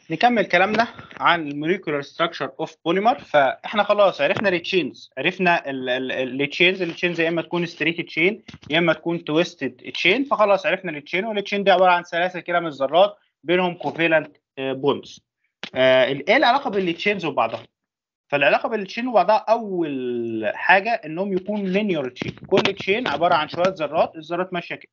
نكمل كلامنا عن الموليكولار ستراكشر اوف بوليمر فاحنا خلاص عرفنا التشينز عرفنا التشينز التشينز يا اما تكون ستريت تشين يا اما تكون تويستد تشين فخلاص عرفنا التشين والتشين دي عباره عن سلاسل كده من الذرات بينهم كوفيلنت بوندز ايه العلاقه بين التشينز وبعضها فالعلاقه بين التشين وبعضها اول حاجه انهم يكون لينير تشين كل تشين عباره عن شويه ذرات الذرات ماشيه كده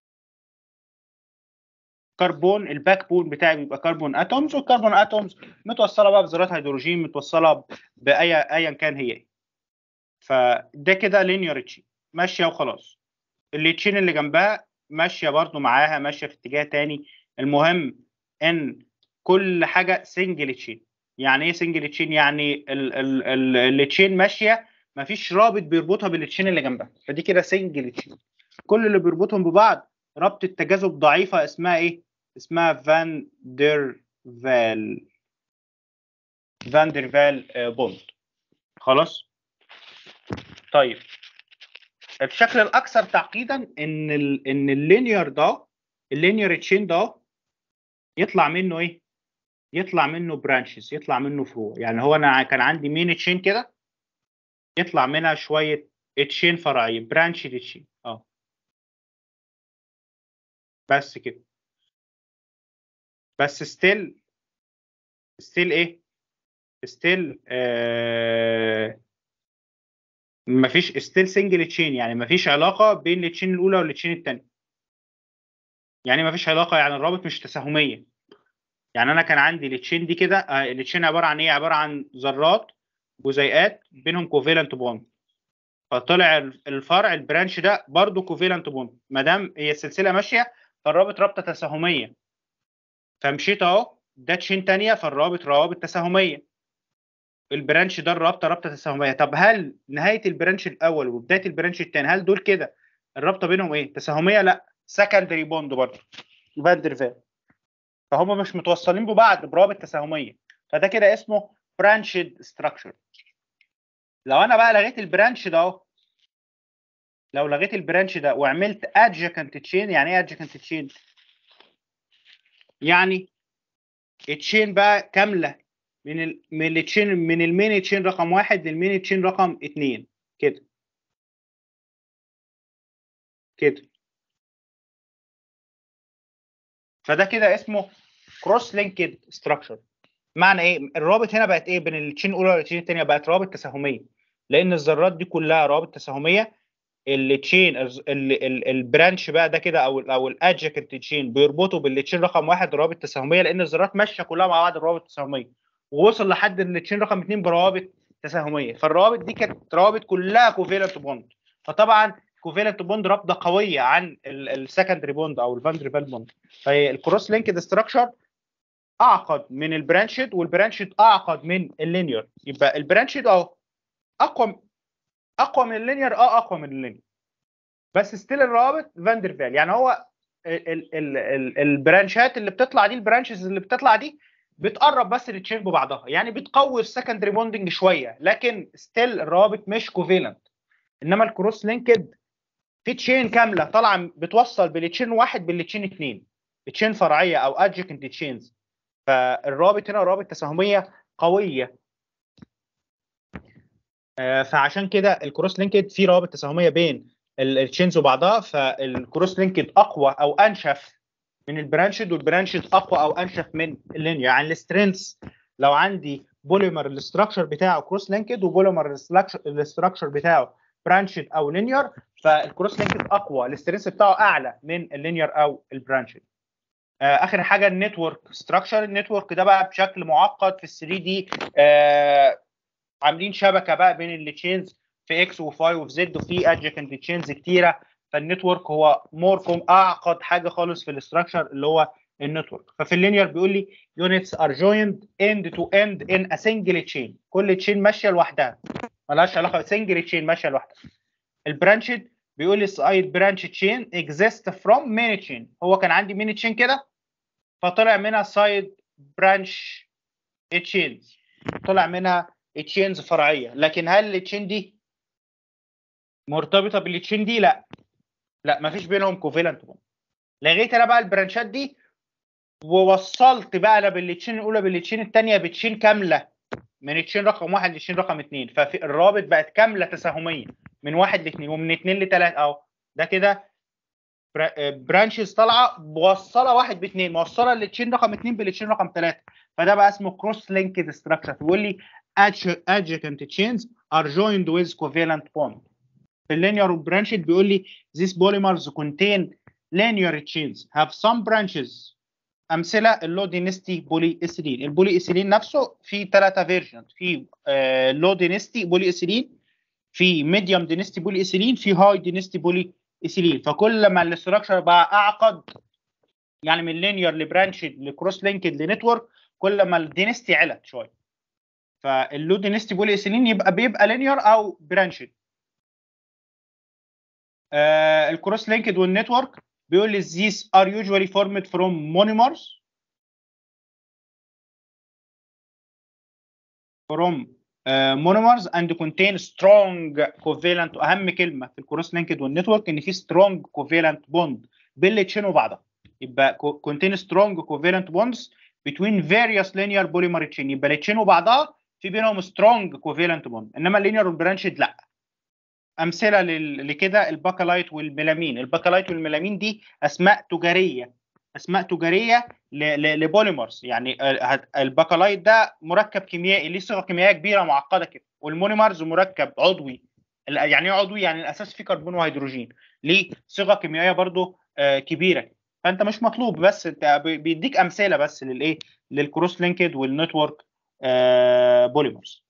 كربون الباك بون بتاعي بيبقى كربون اتومز والكربون اتومز متوصله بقى بذرات هيدروجين متوصله باي ايا كان هي ايه فده كده لينير تشين ماشيه وخلاص التشين اللي جنبها ماشيه برضو معاها ماشيه في اتجاه تاني المهم ان كل حاجه سنجل تشين يعني ايه سنجل تشين يعني التشين ماشيه مفيش رابط بيربطها بالتشين اللي جنبها فدي كده سنجل تشين كل اللي بيربطهم ببعض ربط التجاذب ضعيفه اسمها ايه اسمها فان دير فال فان دير فال بوند خلاص طيب الشكل الاكثر تعقيدا ان ال ان اللينير ده اللينير تشين ده يطلع منه ايه يطلع منه برانشز يطلع منه فروع يعني هو انا كان عندي مين تشين كده يطلع منها شويه تشين فرعيه برانش تشين اه بس كده بس ستيل ستيل ايه ستيل آه مفيش ستيل سنجل تشين يعني مفيش علاقه بين التشين الاولى والتشين الثانيه يعني مفيش علاقه يعني الرابط مش تساهميه يعني انا كان عندي التشين دي كده آه التشين عباره عن ايه عباره عن ذرات جزيئات بينهم كوفيلنت بوند فطلع الفرع البرانش ده برضه كوفيلنت بوند ما دام هي السلسله ماشيه فالرابط رابطه تساهميه فمشيت اهو ده تشين تانية فالرابط روابط تساهميه البرانش ده الرابطه رابطه تساهميه طب هل نهايه البرانش الاول وبدايه البرانش الثاني هل دول كده الرابطه بينهم ايه تساهميه لا سكندري بوند برضه فاندر فال فهم مش متوصلين ببعض برابط تساهميه فده كده اسمه برانشد ستراكشر لو انا بقى لغيت البرانش ده اهو لو لغيت البرانش ده وعملت ادجكنت تشين يعني ايه ادجكنت تشين يعني التشين بقى كامله من ال من التشين من المين تشين رقم واحد للمين تشين رقم اتنين كده كده فده كده اسمه كروس لينكد ستراكشر معنى ايه الروابط هنا بقت ايه بين التشين الاولى والتشين الثانيه بقت روابط تساهميه لان الذرات دي كلها روابط تساهميه التشين البرانش بقى ده كده او ال او الادجكنت تشين بيربطوا بالتشين رقم واحد روابط تساهميه لان الذرات ماشيه كلها مع بعض روابط تساهميه ووصل لحد التشين رقم اثنين بروابط تساهميه فالروابط دي كانت روابط كلها كوفيلنت بوند فطبعا كوفيلنت بوند رابطه قويه عن السكندري بوند او الفاندريفال بوند فالكروس لينكد ستراكشر اعقد من البرانشد والبرانشد اعقد من اللينير يبقى البرانشد اهو اقوى اقوى من اللينير اه اقوى من اللينير بس ستيل الروابط فاندرفال يعني هو ال ال ال البرانشات اللي بتطلع دي البرانشز اللي بتطلع دي بتقرب بس التشين ببعضها يعني بتقوي السكندري بوندنج شويه لكن ستيل الروابط مش كوفيلنت انما الكروس لينكد في تشين كامله طالعه بتوصل بالتشين واحد بالتشين اثنين تشين فرعيه او ادجكنت تشينز فالرابط هنا رابط تساهميه قويه فعشان كده الكروس لينكد في روابط تساهميه بين التشينز وبعضها فالكروس لينكد اقوى او انشف من البرانشد والبرانشد اقوى او انشف من اللينير يعني السترينث لو عندي بوليمر الاستراكشر بتاعه كروس لينكد وبوليمر الاستراكشر بتاعه برانشد او لينير فالكروس لينكد اقوى السترينث بتاعه اعلى من اللينير او البرانشد اخر حاجه النتورك ستراكشر النتورك ده بقى بشكل معقد في ال 3 دي آه عاملين شبكه بقى بين التشينز في اكس وفاي وفي زد وفي ادجكنت تشينز كتيره فالنتورك هو مور كوم اعقد حاجه خالص في الاستراكشر اللي هو النتورك ففي اللينير بيقول لي units are joined end to end in a single chain كل تشين ماشيه لوحدها ملهاش علاقه سنجل تشين ماشيه لوحدها البرانشد بيقول لي سايد برانش تشين exist from many chain هو كان عندي ميني تشين كده فطلع منها سايد برانش تشينز طلع منها تشينز فرعيه لكن هل التشين دي مرتبطه بالتشين دي لا لا مفيش بينهم كوفيلنت بوند لغيت انا بقى البرانشات دي ووصلت بقى انا بالتشين الاولى بالتشين الثانيه بتشين كامله من التشين رقم واحد للتشين رقم اثنين ففي الرابط بقت كامله تساهميه من واحد لاثنين ومن اثنين لثلاثه اهو ده كده برانشز طالعه موصله واحد باثنين موصله التشين رقم اثنين بالتشين رقم ثلاثه فده بقى اسمه كروس لينكد ستراكشر بيقول لي adjacent chains are joined with covalent bond في اللينير برانشد بيقول لي these polymers contain linear chains have some branches امثله اللو دينستي بولي اسيلين البولي اسيلين نفسه في ثلاثه فيرجن في لو دينستي بولي اسيلين في ميديوم دينستي بولي اسيلين في هاي دينستي بولي اسيلين فكل ما الاستراكشر بقى اعقد يعني من لينير لبرانشد لكروس لينكد لنتورك كل ما الدينستي علت شويه فاللو دينستي بولي اسيلين يبقى بيبقى لينير او برانشد آه الكروس لينكد والنتورك بيقول لي these are usually formed from monomers from uh, monomers and contain strong covalent اهم كلمه في الكروس لينكد والنتورك ان في strong covalent bond بين التشين وبعضها يبقى contain strong covalent bonds between various linear polymer chain يبقى التشين وبعضها في بينهم strong covalent bond انما اللينير والبرانشد لا امثله لكده الباكلايت والميلامين الباكلايت والميلامين دي اسماء تجاريه اسماء تجاريه لبوليمرز يعني الباكلايت ده مركب كيميائي ليه صيغه كيميائيه كبيره معقده كده والمونيمرز مركب عضوي يعني ايه عضوي يعني الاساس فيه كربون وهيدروجين ليه صيغه كيميائيه برضو كبيره فانت مش مطلوب بس انت بيديك امثله بس للايه للكروس لينكد والنتورك بوليمرز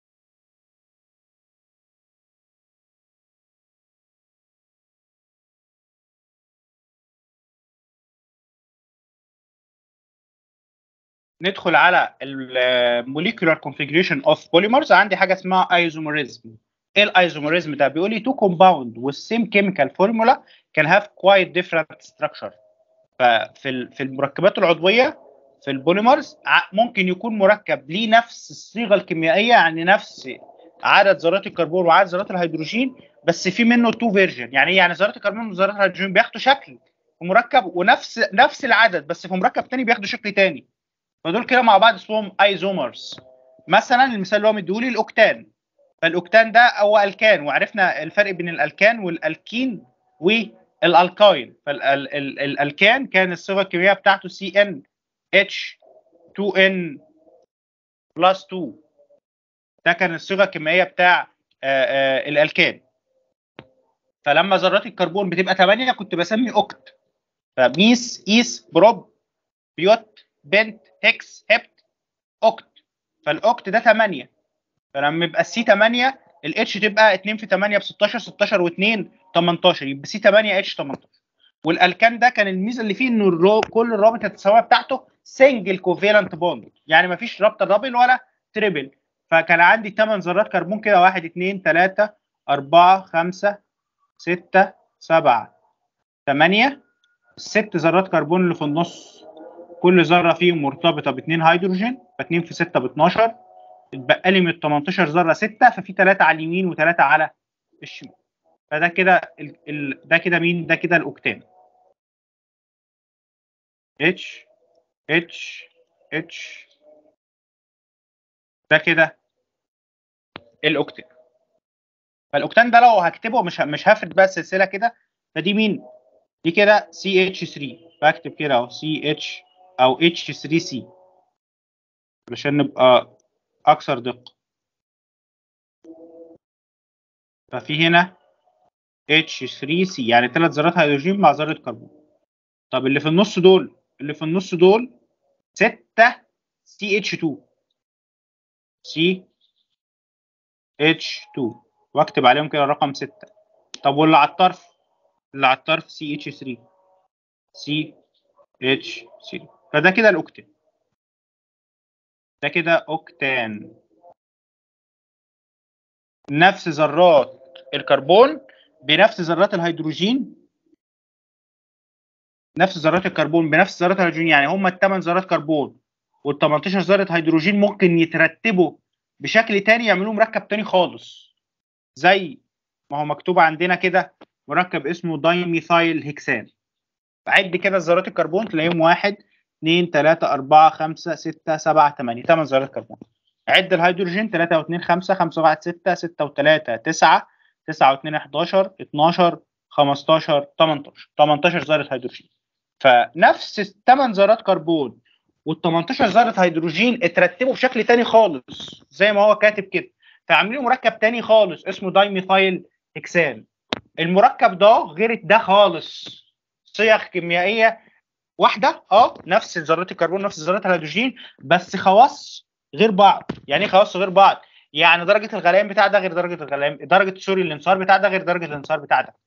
ندخل على الموليكولار كونفيجريشن اوف بوليمرز عندي حاجه اسمها ايزوميريزم ايه الايزوميريزم ده بيقول لي تو كومباوند والسيم كيميكال فورمولا كان هاف كوايت ديفرنت ستراكشر ففي في المركبات العضويه في البوليمرز ممكن يكون مركب ليه نفس الصيغه الكيميائيه يعني نفس عدد ذرات الكربون وعدد ذرات الهيدروجين بس في منه تو فيرجن يعني ايه يعني ذرات الكربون وذرات الهيدروجين بياخدوا شكل في مركب ونفس نفس العدد بس في مركب تاني بياخدوا شكل تاني فدول كده مع بعض اسمهم ايزومرز مثلا المثال اللي هو مديهولي الاوكتان فالاوكتان ده هو الكان وعرفنا الفرق بين الالكان والالكين والالكاين فالالكان كان الصيغه الكيميائيه بتاعته سي ان اتش 2 ان بلس 2 ده كان الصيغه الكيميائيه بتاع آآ آآ الالكان فلما ذرات الكربون بتبقى 8 كنت بسمي اوكت فميس ايس بروب بيوت بنت هكس هبت اوكت فالاوكت ده 8 فلما يبقى السي 8 الاتش تبقى 2 في 8 ب 16 16 و2 18 يبقى سي 8 اتش 18 والالكان ده كان الميزه اللي فيه انه الرو... كل الرابط التساويه بتاعته سنجل كوفيلنت بوند يعني ما فيش رابطه دبل ولا تريبل فكان عندي 8 ذرات كربون كده 1 2 3 4 5 6 7 8 الست ذرات كربون اللي في النص كل ذره فيهم مرتبطه باثنين هيدروجين ف2 في 6 ب 12 اتبقى لي من ال 18 ذره 6 ففي 3 على اليمين و3 على الشمال فده كده ال... ال... ده كده مين ده كده الاوكتان اتش اتش اتش ده كده الاوكتان فالاوكتان ده لو هكتبه مش مش هفرد بقى السلسله كده فدي مين دي كده سي اتش 3 بكتب كده اهو سي اتش او اتش 3 سي علشان نبقى اكثر دقه ففي هنا H3C يعني ثلاث ذرات هيدروجين مع ذره كربون طب اللي في النص دول اللي في النص دول 6 CH2 CH2 واكتب عليهم كده رقم 6 طب واللي على الطرف اللي على الطرف CH3 CH3 فده كده الاوكتان ده كده اوكتان نفس ذرات الكربون بنفس ذرات الهيدروجين نفس ذرات الكربون بنفس ذرات الهيدروجين يعني هم الثمان ذرات كربون وال 18 ذره هيدروجين ممكن يترتبوا بشكل تاني يعملوا مركب تاني خالص زي ما هو مكتوب عندنا كده مركب اسمه دايميثايل هكسان عد كده ذرات الكربون تلاقيهم واحد 2 3 4 5 6 7 8 8 ذرات كربون عد الهيدروجين 3 و2 5 5 و1 6 6 و3 9 9 و2 11 12 15 18 18 ذره هيدروجين فنفس الثمان ذرات كربون وال 18 ذره هيدروجين اترتبوا بشكل تاني خالص زي ما هو كاتب كده فعاملين مركب تاني خالص اسمه دايميثايل هكسان المركب ده غير ده خالص صيغ كيميائيه واحده اه نفس ذرات الكربون نفس ذرات الهيدروجين بس خواص غير بعض يعني ايه خواص غير بعض يعني درجه الغليان بتاع ده غير درجه الغليان درجه سوري الانصهار بتاع ده غير درجه الانصهار بتاع ده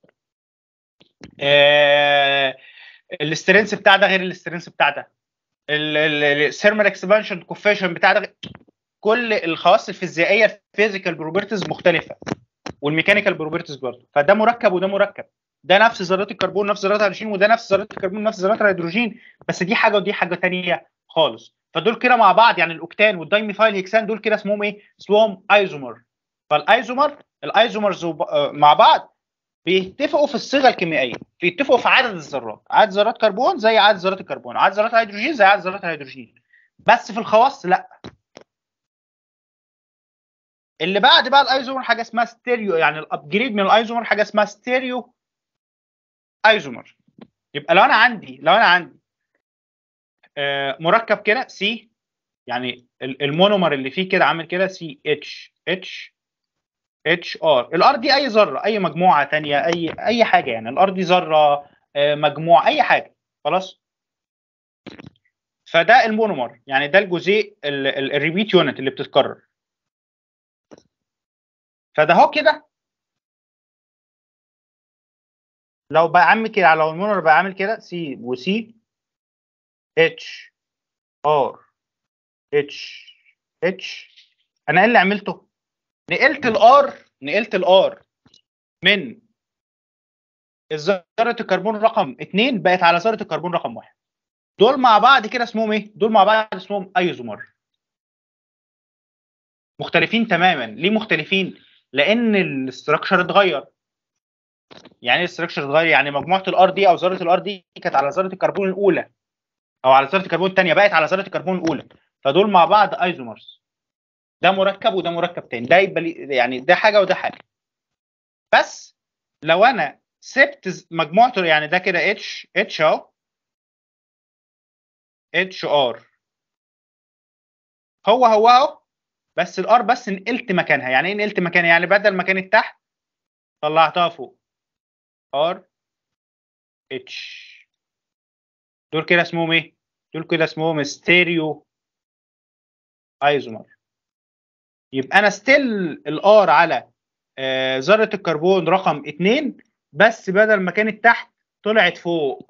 آه الاسترنس بتاع ده غير الاسترنس بتاع ده الثيرمال اكسبانشن كوفيشن بتاع ده كل الخواص الفيزيائيه الفيزيكال بروبرتيز مختلفه والميكانيكال بروبرتيز برضه فده مركب وده مركب ده نفس ذرات الكربون نفس ذرات الهيدروجين وده نفس ذرات الكربون نفس ذرات الهيدروجين بس دي حاجه ودي حاجه ثانيه خالص فدول كده مع بعض يعني الاوكتان والدايميثايل هيكسان دول كده اسمهم ايه؟ اسمهم ايزومر فالايزومر الايزومرز مع بعض بيتفقوا في الصيغه الكيميائيه بيتفقوا في عدد الذرات عدد ذرات كربون زي عدد ذرات الكربون عدد ذرات الهيدروجين زي عدد ذرات الهيدروجين بس في الخواص لا اللي بعد بقى الايزومر حاجه اسمها ستيريو يعني الابجريد من الايزومر حاجه اسمها ستيريو ايزومر يبقى لو انا عندي لو انا عندي آه مركب كده سي يعني المونومر اللي فيه كده عامل كده سي اتش اتش اتش ار الار دي اي ذره اي مجموعه ثانيه اي اي حاجه يعني الار دي ذره آه مجموعه اي حاجه خلاص فده المونومر يعني ده الجزيء الريبيت يونت اللي بتتكرر فده هو كده لو بعمل كده لو المونر بعمل كده سي وسي اتش ار اتش اتش انا ايه اللي عملته؟ نقلت الار نقلت الار من ذره الكربون رقم 2 بقت على ذره الكربون رقم 1 دول مع بعض كده اسمهم ايه؟ دول مع بعض اسمهم ايزومر مختلفين تماما ليه مختلفين؟ لان الاستراكشر اتغير يعني ايه الاستراكشر اتغير يعني مجموعه الار دي او ذره الار دي كانت على ذره الكربون الاولى او على ذره الكربون الثانيه بقت على ذره الكربون الاولى فدول مع بعض ايزومرز ده مركب وده مركب تاني ده يبقى يعني ده حاجه وده حاجه بس لو انا سبت مجموعته يعني ده كده اتش اتش اهو اتش ار هو هو اهو بس الار بس نقلت مكانها يعني ايه نقلت مكانها يعني بدل ما كانت تحت طلعتها فوق ار اتش دول كده اسمهم ايه دول كده اسمهم ستيريو ايزومر يبقى انا ستيل الار على آه ذره الكربون رقم 2 بس بدل ما كانت تحت طلعت فوق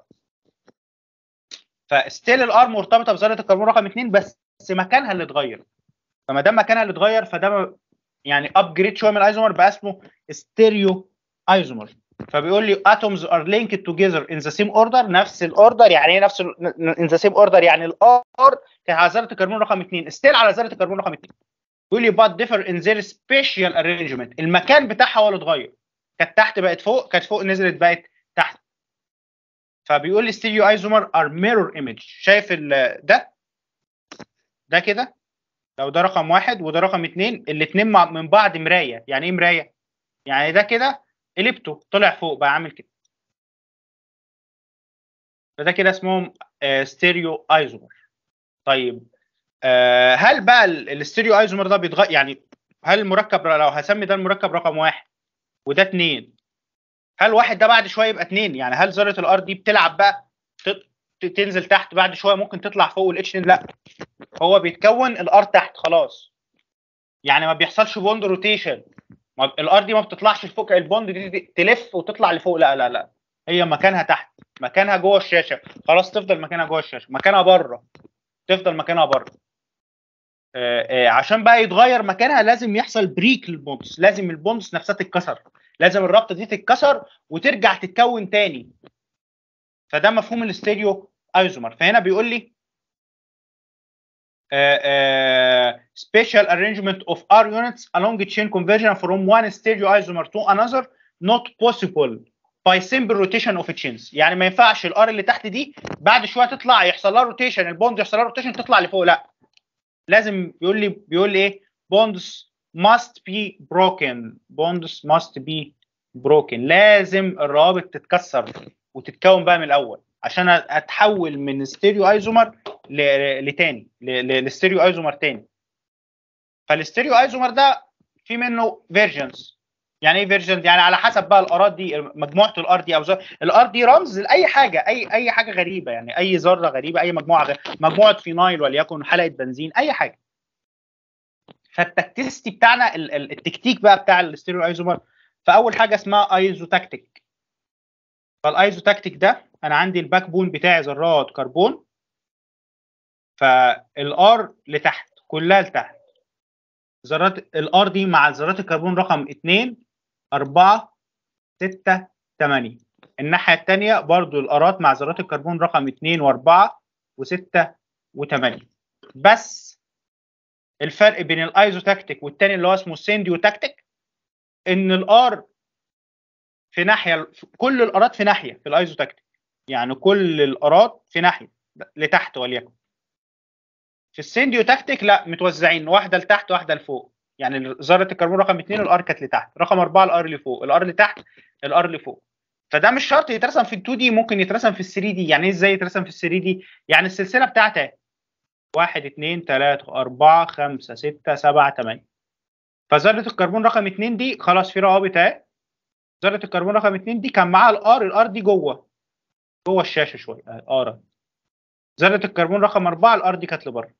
فستيل الار مرتبطه بذره الكربون رقم 2 بس مكانها اللي اتغير فما دام مكانها اللي اتغير فده يعني ابجريد شويه من الايزومر بقى اسمه ستيريو ايزومر فبيقول لي atoms are linked together in the same order نفس الاوردر يعني ايه نفس in the same order يعني الار كان على ذره الكربون رقم 2 ستيل على ذره الكربون رقم 2 بيقول لي but differ in their spatial arrangement المكان بتاعها هو اللي اتغير كانت تحت بقت فوق كانت فوق نزلت بقت تحت فبيقول لي ستيريو ايزومر ار ميرور ايمج شايف ده ده كده لو ده رقم واحد وده رقم اثنين الاثنين من بعض مرايه يعني ايه مرايه؟ يعني ده كده قلبته طلع فوق بقى عامل كده فده كده اسمهم ستيريو ايزومر طيب آه هل بقى الستيريو ايزومر ده بيتغير يعني هل المركب لو هسمي ده المركب رقم واحد وده اثنين هل واحد ده بعد شويه يبقى اثنين يعني هل ذره الارض دي بتلعب بقى تنزل تحت بعد شويه ممكن تطلع فوق والاتش لا هو بيتكون الار تحت خلاص يعني ما بيحصلش بوند روتيشن الار دي ما بتطلعش لفوق البوند دي تلف وتطلع لفوق لا لا لا هي مكانها تحت مكانها جوه الشاشه خلاص تفضل مكانها جوه الشاشه مكانها بره تفضل مكانها بره آه آه عشان بقى يتغير مكانها لازم يحصل بريك للبوندس لازم البوندس نفسها تتكسر لازم الرابطه دي تتكسر وترجع تتكون تاني فده مفهوم الاستيريو ايزومر فهنا بيقول لي uh, uh, special arrangement of R units along a chain conversion from one stereoisomer to another not possible باي سمبل روتيشن اوف تشينز يعني ما ينفعش الار اللي تحت دي بعد شويه تطلع يحصل لها روتيشن البوند يحصل لها روتيشن تطلع لفوق لا لازم بيقول لي بيقول لي ايه بوندز must be broken bonds must be broken لازم الروابط تتكسر وتتكون بقى من الاول عشان اتحول من ستيريو ايزومر لتاني لستيريو ايزومر تاني فالستيريو ايزومر ده في منه فيرجنز يعني ايه فيرجن يعني على حسب بقى الارات دي مجموعه الار دي او الار دي رمز لاي حاجه اي اي حاجه غريبه يعني اي ذره غريبه اي مجموعه غريبة. مجموعه فينايل وليكن حلقه بنزين اي حاجه فالتكتيستي بتاعنا التكتيك بقى بتاع الاستيريو ايزومر فاول حاجه اسمها ايزو تاكتيك فالايزو تاكتيك ده انا عندي الباك بون بتاعي ذرات كربون فالار لتحت كلها لتحت ذرات الار دي مع ذرات الكربون رقم 2 4 6 8 الناحيه الثانيه برضو الارات مع ذرات الكربون رقم 2 و4 و6 و8 بس الفرق بين الايزو تاكتيك والتاني اللي هو اسمه السينديو تاكتيك ان الار في ناحيه كل الارات في ناحيه في الايزو تاكتيك يعني كل الارات في ناحيه لتحت وليكن في السينديو تاكتيك لا متوزعين واحده لتحت واحده لفوق يعني ذره الكربون رقم 2 الار كانت لتحت رقم 4 الار اللي فوق الار اللي تحت الار اللي فوق فده مش شرط يترسم في ال 2 دي ممكن يترسم في ال 3 دي يعني ايه ازاي يترسم في ال 3 دي يعني السلسله بتاعتها 1 2 3 4 5 6 7 8 فذره الكربون رقم 2 دي خلاص في روابط اهي ذره الكربون رقم 2 دي كان معاها الار الار دي جوه جوه الشاشه شويه ار ذره الكربون رقم 4 الار دي كانت لبره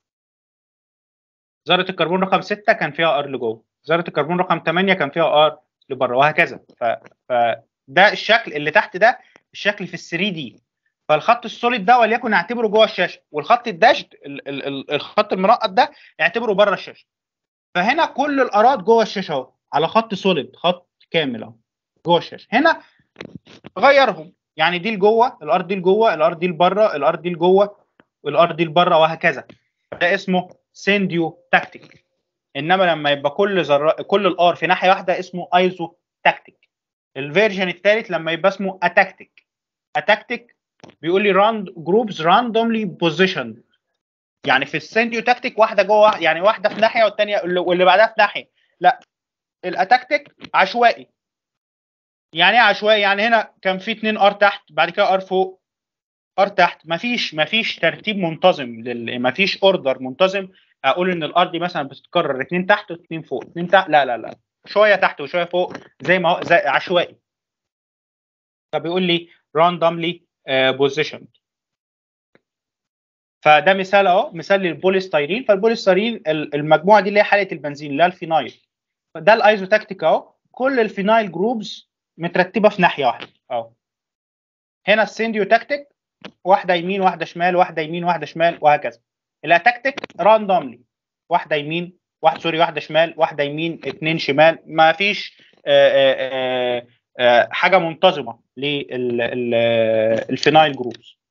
ذره الكربون رقم 6 كان فيها ار لجوه ذره الكربون رقم 8 كان فيها ار لبره وهكذا ف... فده الشكل اللي تحت ده الشكل في ال 3 دي فالخط السوليد ده وليكن اعتبره جوه الشاشه والخط الداشد ال... ال... الخط المنقط ده اعتبره بره الشاشه فهنا كل الارات جوه الشاشه اهو على خط سوليد خط كامل اهو جوه الشاشه هنا غيرهم يعني دي لجوه الارض دي لجوه الارض دي لبره الارض دي لجوه والارض دي لبره وهكذا ده اسمه سينديو تاكتيك انما لما يبقى كل ذره كل الار في ناحيه واحده اسمه ايزو تاكتيك الفيرجن الثالث لما يبقى اسمه اتاكتيك اتاكتيك بيقول لي راند جروبز راندوملي بوزيشن يعني في السينديو تاكتيك واحده جوه يعني واحده في ناحيه والثانيه واللي بعدها في ناحيه لا الاتاكتيك عشوائي يعني ايه عشوائي يعني هنا كان في اتنين ار تحت بعد كده ار فوق ار تحت مفيش مفيش ترتيب منتظم لل... مفيش اوردر منتظم اقول ان الار دي مثلا بتتكرر اتنين تحت واتنين فوق اتنين تحت لا لا لا شويه تحت وشويه فوق زي ما هو زي عشوائي فبيقول لي randomly بوزيشن فده مثال اهو مثال للبوليستيرين فالبوليستيرين المجموعه دي اللي هي حاله البنزين اللي هي الفينايل ده الايزو تاكتيك اهو كل الفينايل جروبز مترتبه في ناحيه واحده اهو هنا السينديو تاكتيك واحده يمين واحده شمال واحده يمين واحده شمال وهكذا الاتاكتيك راندوملي واحده يمين واحد سوري واحده شمال واحده يمين اثنين شمال ما فيش آآ آآ آآ حاجه منتظمه للفينايل جروبز